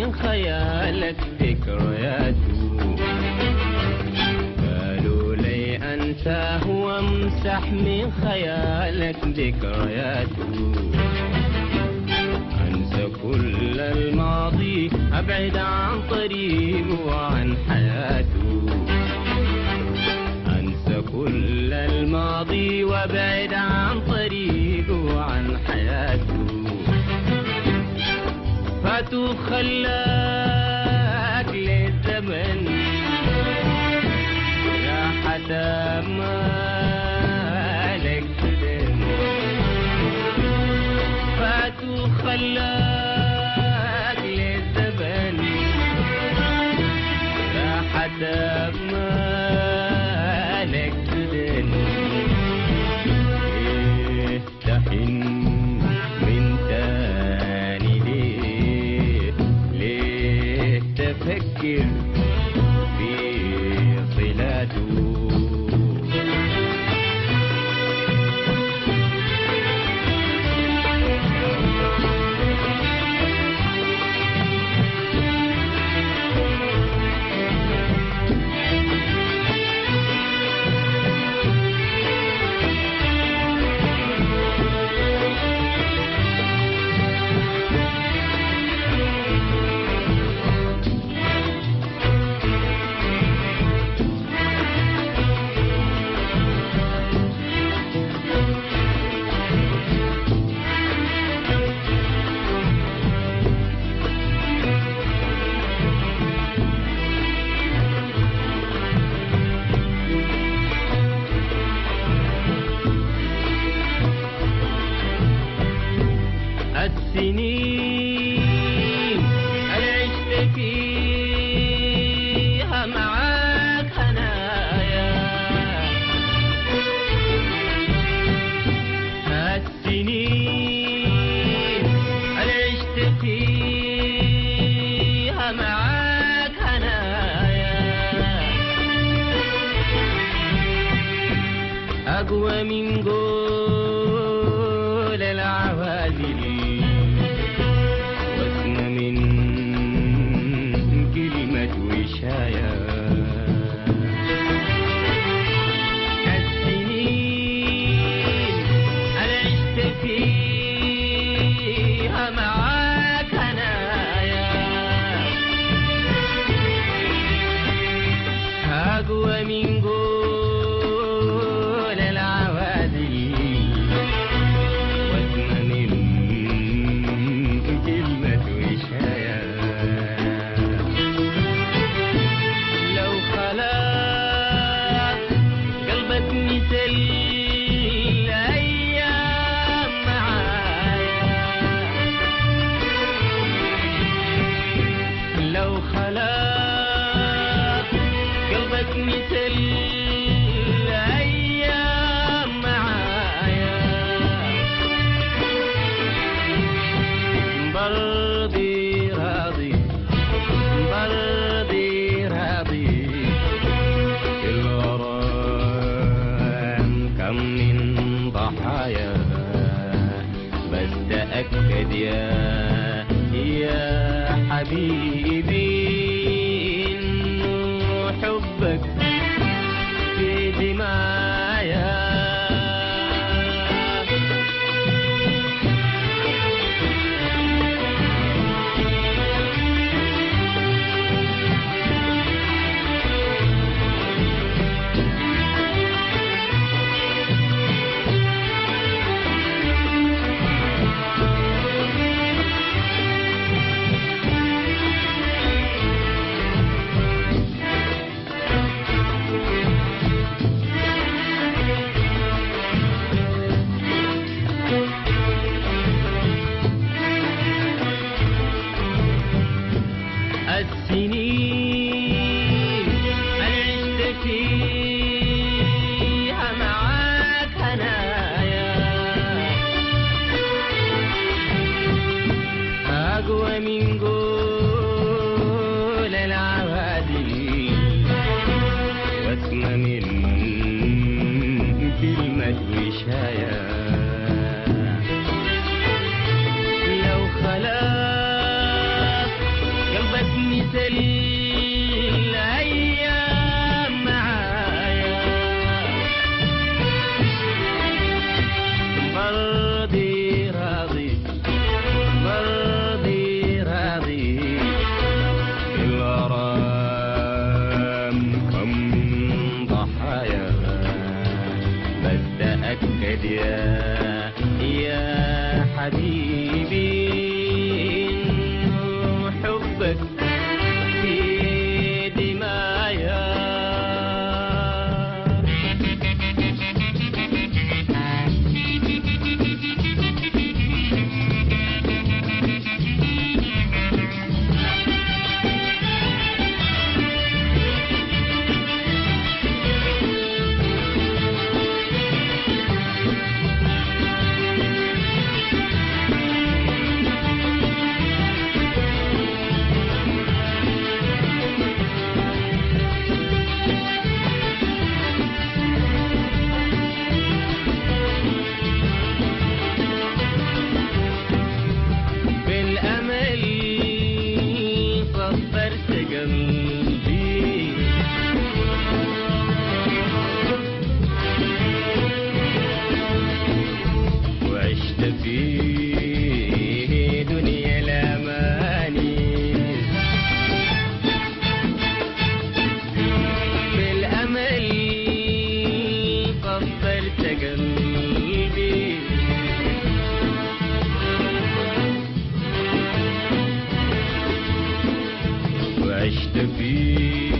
من خيالك ذكرياته قالوا لي أنساه وامسح من خيالك ذكرياته أنسى كل الماضي أبعد عن طريقه وعن حياته أنسى كل الماضي وابعد عن طريقه وعن حياته فاتوا خلاك للزمن يا حدا مالك سدن فاتوا خلاك للزمن يا حدا مالك سدن إيه تحن من تاني ليه ليه تفكر في صلاته السنين اللي عشت فيها معاك هنايا السنين اللي عشت فيها معاك هنايا أقوى من قول العوازل واسمى من كلمة وشاية السنين أنا عشت فيها معاك هنايا أقوى من قول العوادي واسمى من كلمة وشاية لو خلاص قلبك مثل الأيام معايا لو خلاص قلبك مثل الأيام معايا برضي راضي برضي راضي الغرام كم من ضحايا بس تأكد يا يا حبيبي إنه حبك في دمايا السنين أنا عشت فيها معاك هنايا أقوى من قول العوادي واسمى من كلمة وشاية لو خلاص الأيام معايا برضي راضي برضي راضي الغرام كم ضحايا بس تأكد يا يا حبيبي إنه حبك في دمايا بالأمل صبرت قلبي وعشت في دنيا الأماني بالأمل صبرت قلبي وعشت في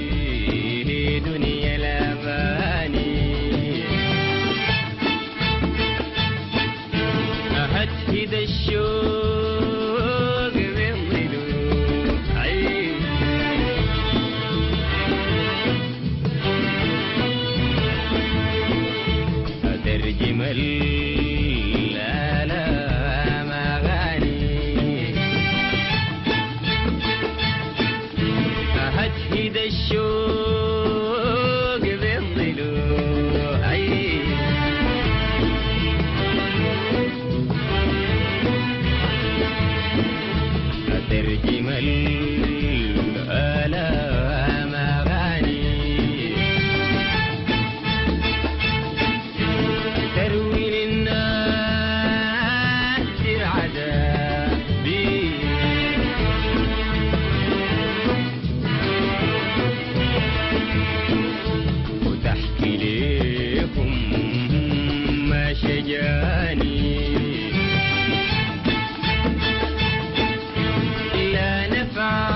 دنيا الأماني أهدهد الشوق من ضلوعي أترجم الآلام أغاني أهدهد الشوق بين ضلوعي أترجم الآلام أغاني تروي للناس عذابي وتحكي ليكم ما شجاني لا نفع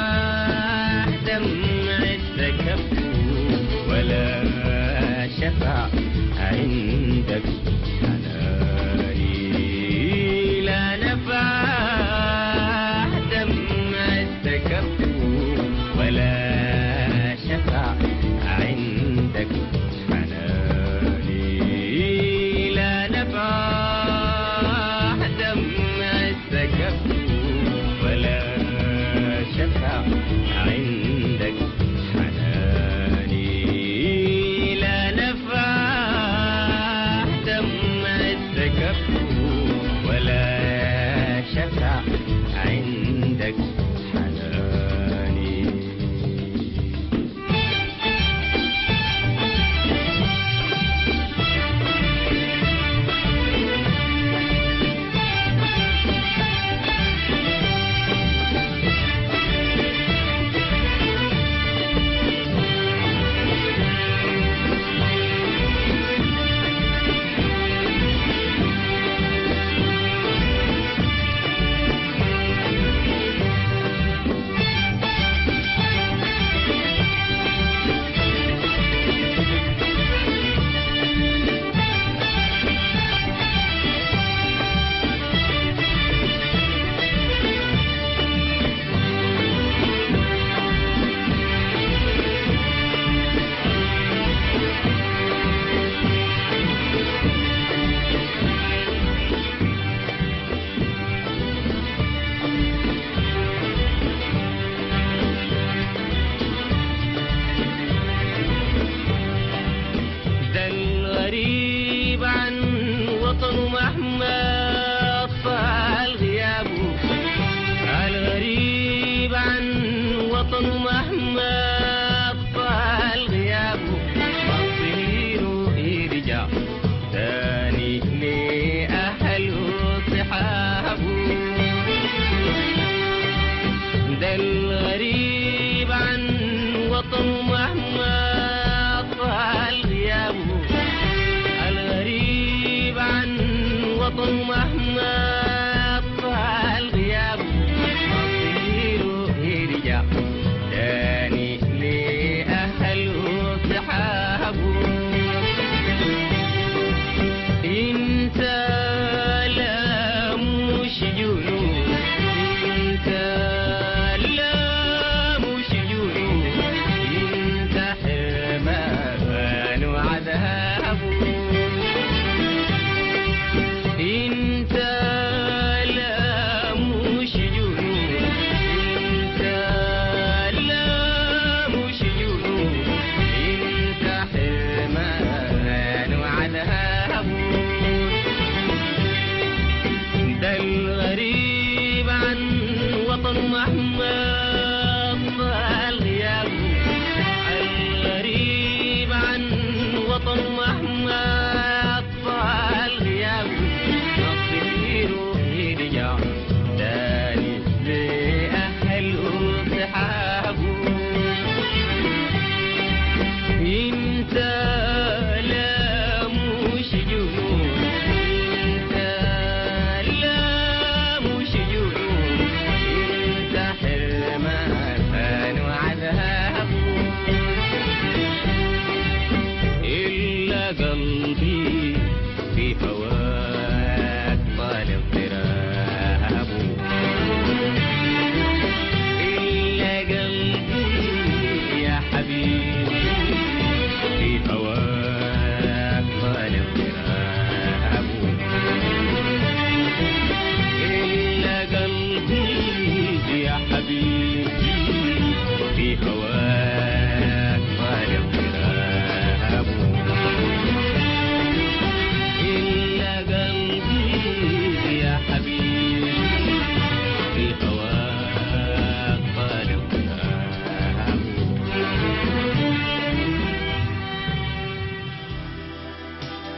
دمع السكب ولا شفع عندك حناني لا نفع دمع السكب ولا شفع عندك حناني لا نفع دمع السكب ولا شفع عندك حناني لا نفع دمع السكب ولا شفع عندك حناني رغم